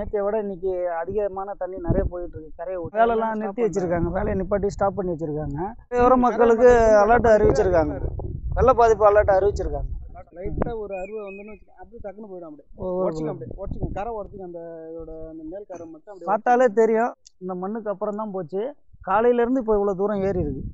நேற்றைய விட இன்னைக்கு அதிகமான தண்ணி நிறைய போயிட்டு இருக்கு கரையை ஒட்டி. வேலைலாம் நிறுத்தி வச்சிருக்காங்க வேலையை நிப்பாட்டி ஸ்டாப் பண்ணி வச்சிருக்காங்க கரையோர மக்களுக்கு அலர்ட் அறிவிச்சிருக்காங்க வெள்ள பாதிப்பு அலர்ட் அறிவிச்சிருக்காங்க லைட்டாக ஒரு அருவை வந்துன்னு வச்சுக்கோ அப்படியே டக்குன்னு போயிடும் அப்படியே உடச்சிக்கும் அப்படியே உடச்சிக்கும் கரை உடச்சிக்கும் அந்த இதோட அந்த மேல் கரை மட்டும் அப்படியே பார்த்தாலே தெரியும் இந்த மண்ணுக்கு அப்புறம் தான் போச்சு காலையில இருந்து இப்போ இவ்வளோ தூரம் ஏறி இருக்கு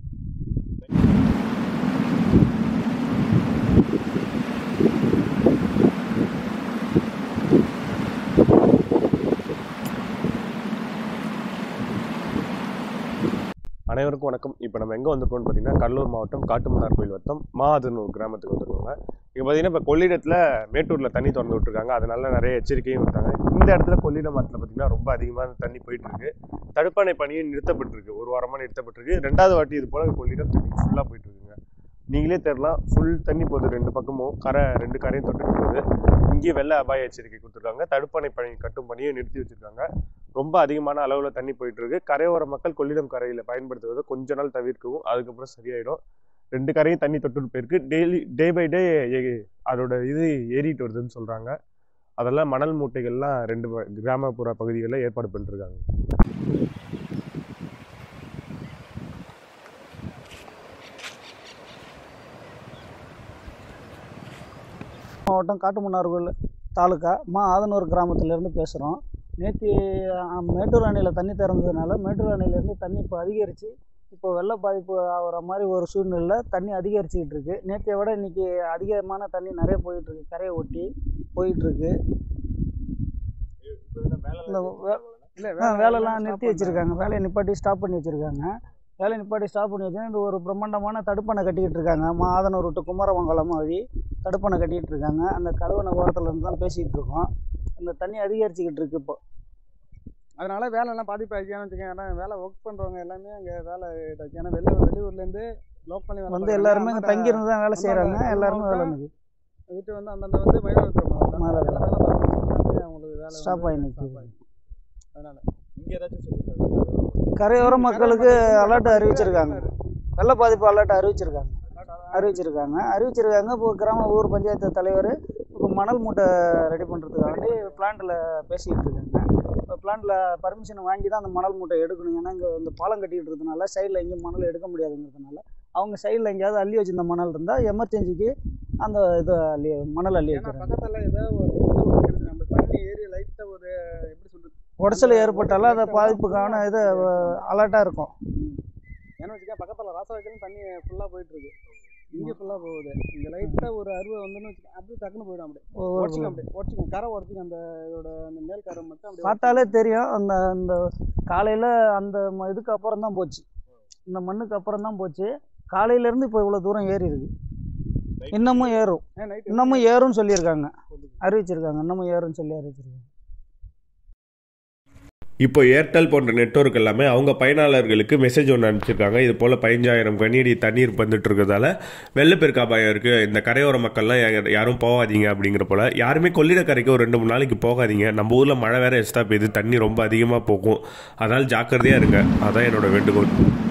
அனைவருக்கும் வணக்கம் இப்போ நம்ம எங்கே வந்திருக்கோம்னு பார்த்தீங்கன்னா கடலூர் மாவட்டம் காட்டுமன்னார் கோயில் வட்டம் மாதுன்னு ஒரு கிராமத்துக்கு வந்திருக்கோங்க இங்கே பார்த்தீங்கன்னா இப்போ கொள்ளிடத்தில் மேட்டூரில் தண்ணி திறந்து விட்டுருக்காங்க அதனால நிறைய எச்சரிக்கையும் விட்டாங்க இந்த இடத்துல கொள்ளிட மாட்டில் பார்த்தீங்கன்னா ரொம்ப அதிகமான தண்ணி போயிட்டு இருக்கு தடுப்பணை பணியும் நிறுத்தப்பட்டிருக்கு ஒரு வாரமாக நிறுத்தப்பட்டிருக்கு ரெண்டாவது வாட்டி இது போல் கொள்ளிடம் தண்ணி ஃபுல்லாக போயிட்டு இருக்குங்க நீங்களே தெரிலாம் ஃபுல் தண்ணி போகுது ரெண்டு பக்கமும் கரை ரெண்டு கரையும் தொட்டு போகுது இங்கேயும் வெள்ள அபாய எச்சரிக்கை கொடுத்துருக்காங்க தடுப்பணை பணி கட்டும் பணியும் நிறுத்தி வச்சிருக்காங்க ரொம்ப அதிகமான அளவில் தண்ணி போயிட்டு இருக்கு கரையோர மக்கள் கொள்ளிடம் கரையில் பயன்படுத்துவதை கொஞ்ச நாள் தவிர்க்கவும் அதுக்கப்புறம் சரியாயிடும் ரெண்டு கரையும் தண்ணி தொட்டு போயிருக்கு டெய்லி டே பை டே அதோட இது ஏறிட்டு வருதுன்னு சொல்றாங்க அதெல்லாம் மணல் மூட்டைகள்லாம் ரெண்டு ப- கிராமப்புற பகுதிகளில் ஏற்பாடு பண்ணிருக்காங்க மாவட்டம் காட்டுமன்னார்கோவில் தாலுக்கா மா ஆதனூர் கிராமத்திலேருந்து பேசுகிறோம் நேற்று மேட்டூர் அணையில் தண்ணி திறந்ததுனால மேட்டூர் அணையிலேருந்து தண்ணி இப்போ அதிகரித்து இப்போ வெள்ள பாதிப்பு ஆகிற மாதிரி ஒரு சூழ்நிலையில் தண்ணி அதிகரிச்சுக்கிட்டு இருக்கு நேற்றைய விட இன்னைக்கு அதிகமான தண்ணி நிறைய போயிட்டு இருக்கு கரையை ஒட்டி போயிட்டு இருக்கு இந்த வே- இல்லை ஆ, வேலைலாம் நிறுத்தி வச்சிருக்காங்க வேலையை நிப்பாட்டி ஸ்டாப் பண்ணி வச்சிருக்காங்க வேலையை நிப்பாட்டி ஸ்டாப் பண்ணி வச்சு இந்த ஒரு பிரம்மாண்டமான தடுப்பணை கட்டிக்கிட்டு இருக்காங்க மாதனூர் விட்டு குமரமங்கலம் வழி தடுப்பணை கட்டிக்கிட்டு இருக்காங்க அந்த கதவணை ஓரத்தில் இருந்து தான் பேசிக்கிட்டு இருக்கோம் இந்த தண்ணி அதிகரிச்சுக்கிட்டு இருக்கு இப்போ அதனால வேலைலாம் பாதிப்பு ஆகிக்கான்னு வச்சுக்கோங்க ஏன்னா வேலை ஒர்க் பண்ணுறவங்க எல்லாமே அங்கே வேலை இதாச்சு ஏன்னா வெளியூர் வெளியூர்லேருந்து லோக்கல் வேலை வந்து எல்லாருமே இங்கே தங்கி இருந்து தான் வேலை செய்கிறாங்க அந்தந்த எல்லாருமே வேலை மாவட்டம் இருக்குது வீட்டு வந்து அந்தந்த வந்து மயிலாடுதுறை மாவட்டம் மேலே எல்லா வேலை பார்க்கறவங்க அவங்களுக்கு வேலை ஸ்டாப் வந்து ஆகி stop நிற்கிது ஆகி. அதனால இங்கே ஏதாச்சும் சொல்லிருக்காங்க கரையோர மக்களுக்கு அலர்ட் அறிவிச்சிருக்காங்க வெள்ள பாதிப்பு அலர்ட் அறிவிச்சிருக்காங்க அறிவிச்சிருக்காங்க அறிவிச்சிருக்காங்க இப்போ கிராம ஊர் பஞ்சாயத்து தலைவர் இப்போ மணல் மூட்டை ரெடி பண்ணுறதுக்காண்டி பிளான்ட்டில் பேசிக்கிட்டு இருக்காங்க இப்போ பிளான்ட்டில் பர்மிஷன் வாங்கி தான் அந்த மணல் மூட்டை எடுக்கணும் ஏன்னா இங்கே இந்த பாலம் கட்டிக்கிட்டு இருக்கிறதுனால சைடில் எங்கேயும் மணல் எடுக்க முடியாதுங்கிறதுனால அவங்க சைடில் எங்கேயாவது அள்ளி வச்சிருந்த மணல் இருந்தால் எமர்ஜென்சிக்கு அந்த இது அள்ளி மணல் அள்ளி ஏன்னா வைக்கிறாங்க பக்கத்தில் ஏதோ ஒரு இது ஒரு இருக்குது. நம்ம தண்ணி ஏறி லைட்டாக ஒரு எப்படி சொல்றது உடச்சல் ஏற்பட்டாலும் அந்த பாதிப்புக்கான இது அலர்ட்டாக இருக்கும் ஏன்னா வச்சுக்க பக்கத்தில் ராசாவைக்கலும் தண்ணி ஃபுல்லாக போயிட்டு இருக்கு இங்கே ஃபுல்லாக போகுது இங்கே லைட்டாக ஒரு அருவை வந்துன்னு வச்சுக்க அப்படியே டக்குன்னு போயிடும் அப்படியே உடச்சிக்கும் அப்படியே உடச்சிக்கும் கரை உடச்சிக்கும் அந்த இதோட அந்த மேல் கரை மட்டும் அப்படியே பார்த்தாலே தெரியும் அந்த அந்த காலையில் அந்த ம- இதுக்கு அப்புறம் தான் போச்சு இந்த மண்ணுக்கு அப்புறம் தான் போச்சு காலையிலேருந்து இப்போ இவ்வளோ தூரம் ஏறி இருக்கு இன்னமும் ஏறும் நைட்டு இன்னமும் ஏறும்னு சொல்லியிருக்காங்க அறிவிச்சிருக்காங்க இன்னமும் ஏறும்னு சொல்லி அறிவிச்சிருக்காங்க இப்போ ஏர்டெல் போன்ற நெட்வொர்க் எல்லாமே அவங்க பயனாளர்களுக்கு மெசேஜ் ஒன்று அனுப்பிச்சிருக்காங்க இது போல் பதினஞ்சாயிரம் கனியடி தண்ணீர் வந்துட்டு இருக்கிறதால வெள்ளப்பெருக்கு அபாயம் இருக்குது இந்த கரையோர மக்கள்லாம் யா- யாரும் போகாதீங்க அப்படிங்கிற போல் யாருமே கொள்ளிடக்கரைக்கு ஒரு ரெண்டு மூணு நாளைக்கு போகாதீங்க நம்ம ஊரில் மழை வேற எக்ஸ்ட்ரா பெய்யுது தண்ணி ரொம்ப அதிகமாக போகும் அதனால் ஜாக்கிரதையாக இருங்க அதான் என்னோட வேண்டுகோள்